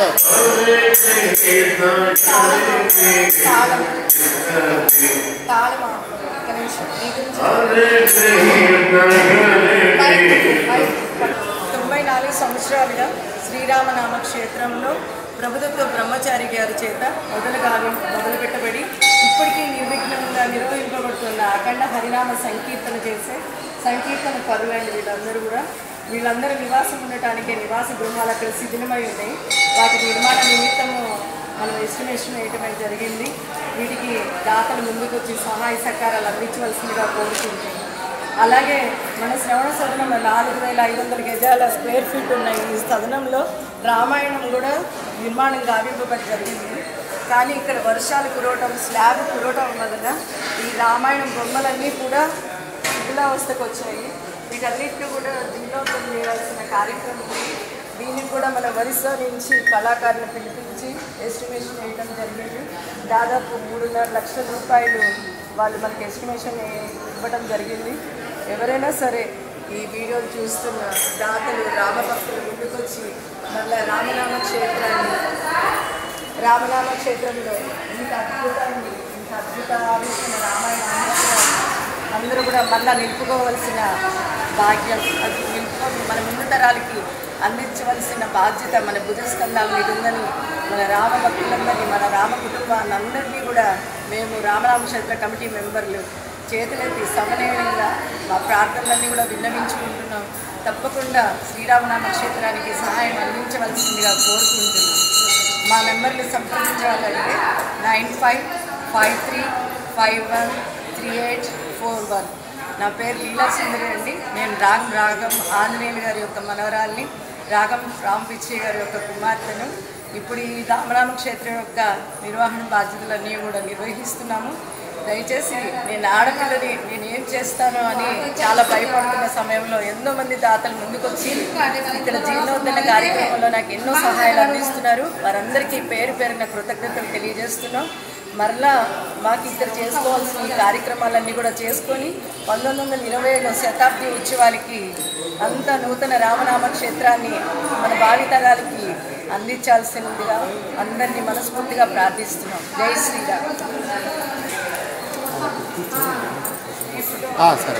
sir తాళం తాళం ఒక్క నిమిషం మీ గురించి తొంభై నాలుగు సంవత్సరాలుగా శ్రీరామనామ క్షేత్రంలో ప్రభుత్వ బ్రహ్మచారి గారి చేత మొదలు కావి మొదలు పెట్టబడి ఇప్పటికీ నిర్విఘ్నంగా నిర్వహింపబడుతున్న అఖండ హరినామ సంకీర్తన చేసే సంకీర్తన పరులండి వీళ్ళందరూ కూడా వీళ్ళందరూ నివాసం ఉండటానికి నివాస గృహాలు అక్కడ శిథిలమై ఉన్నాయి వాటి నిర్మాణ నిమిత్తము మనం ఎస్టిమేషన్ వేయటం జరిగింది వీటికి దాతలు ముందుకు వచ్చి సహాయ సహకారాలు అందించవలసిందిగా కోరుకుంటున్నాం అలాగే మన శ్రవణ సదనంలో నాలుగు వేల ఐదు వందల గజాల స్క్వేర్ ఫీట్ ఉన్న ఈ సదనంలో రామాయణం కూడా నిర్మాణం గావింపబడి జరిగింది కానీ ఇక్కడ వర్షాలు కురవటం స్లాబ్ కురవటం వలన ఈ రామాయణం బొమ్మలన్నీ కూడా శిథిలావస్థకు వచ్చాయి వీటన్నిటిని కూడా జీర్ణోద్ధం చేయాల్సిన కార్యక్రమం ఉంది దీనికి కూడా మన ఒరిస్సా నుంచి కళాకారులను పిలిపించి ఎస్టిమేషన్ వేయడం జరిగింది దాదాపు మూడున్నర లక్షల రూపాయలు వాళ్ళు మనకి ఎస్టిమేషన్ ఇవ్వడం జరిగింది ఎవరైనా సరే ఈ వీడియోలు చూస్తున్న దాతలు రామభక్తులు ముందుకొచ్చి మళ్ళీ రామనామ క్షేత్రాన్ని రామనామ క్షేత్రంలో ఇంత అద్భుతాన్ని ఇంత అద్భుత ఆవిష్కరణ రామాయణ ఆవిష్కరణ అందరూ కూడా మళ్ళా నిలుపుకోవలసిన భాగ్యం అది నిలుపుకో మన ముందు తరాలకి అందించవలసిన బాధ్యత మన భుజస్కంధాల మీద ఉందని మన రామ భక్తులందరినీ మన రామ కుటుంబాన్ని అందరినీ కూడా మేము రామరామ క్షేత్ర కమిటీ మెంబర్లు చేతులెత్తి సమన్వయంగా మా ప్రార్థనలన్నీ కూడా విన్నవించుకుంటున్నాం తప్పకుండా శ్రీరామనామ క్షేత్రానికి సహాయం అందించవలసిందిగా కోరుకుంటున్నాం మా నెంబర్లు సంప్రదించాలంటే nine five five three five one three eight four one నా పేరు లీలా సుందరి అండి నేను రాగం రాగం ఆంజనేయులు గారి యొక్క మనవరాల్ని రాగం రామ్ పిచ్చయ్య గారి యొక్క కుమార్తెను ఇప్పుడు ఈ రామరామ క్షేత్రం యొక్క నిర్వహణ బాధ్యతలన్నీ కూడా నిర్వహిస్తున్నాము దయచేసి నేను ఆడపిల్లని నేను ఏం చేస్తాను అని చాలా భయపడుతున్న సమయంలో ఎంతో మంది దాతలు ముందుకొచ్చి ఇక్కడ జీర్ణోద్ధరణ కార్యక్రమంలో నాకు ఎన్నో సహాయాలు అందిస్తున్నారు వారందరికీ పేరు పేరున కృతజ్ఞతలు తెలియజేస్తున్నాం మరలా మాకు ఇక్కడ చేసుకోవాల్సిన ఈ కార్యక్రమాలన్నీ కూడా చేసుకొని పంతొమ్మిది వందల ఇరవై ఏడు శతాబ్ది ఉత్సవాలకి అంత నూతన రామనామ క్షేత్రాన్ని మన భావితరాలకి అందించాల్సిందిగా అందరినీ మనస్ఫూర్తిగా ప్రార్థిస్తున్నాం జై శ్రీరామ్ ఆ, సరే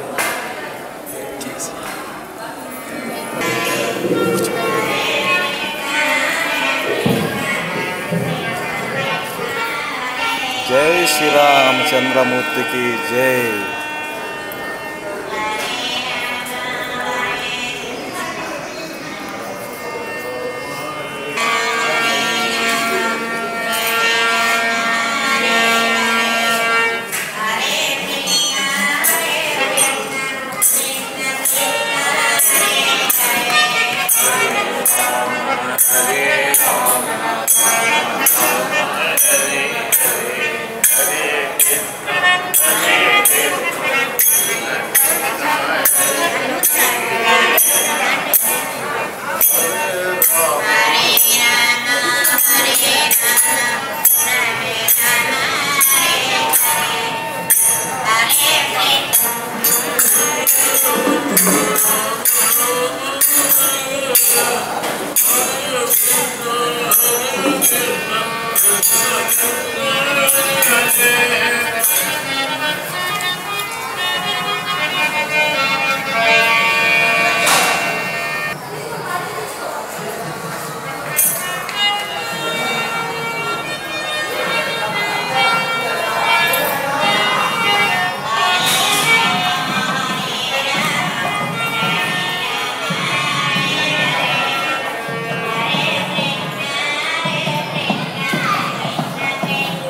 జై శ్రీరామచంద్రమూర్తికి జై Hare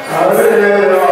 హరే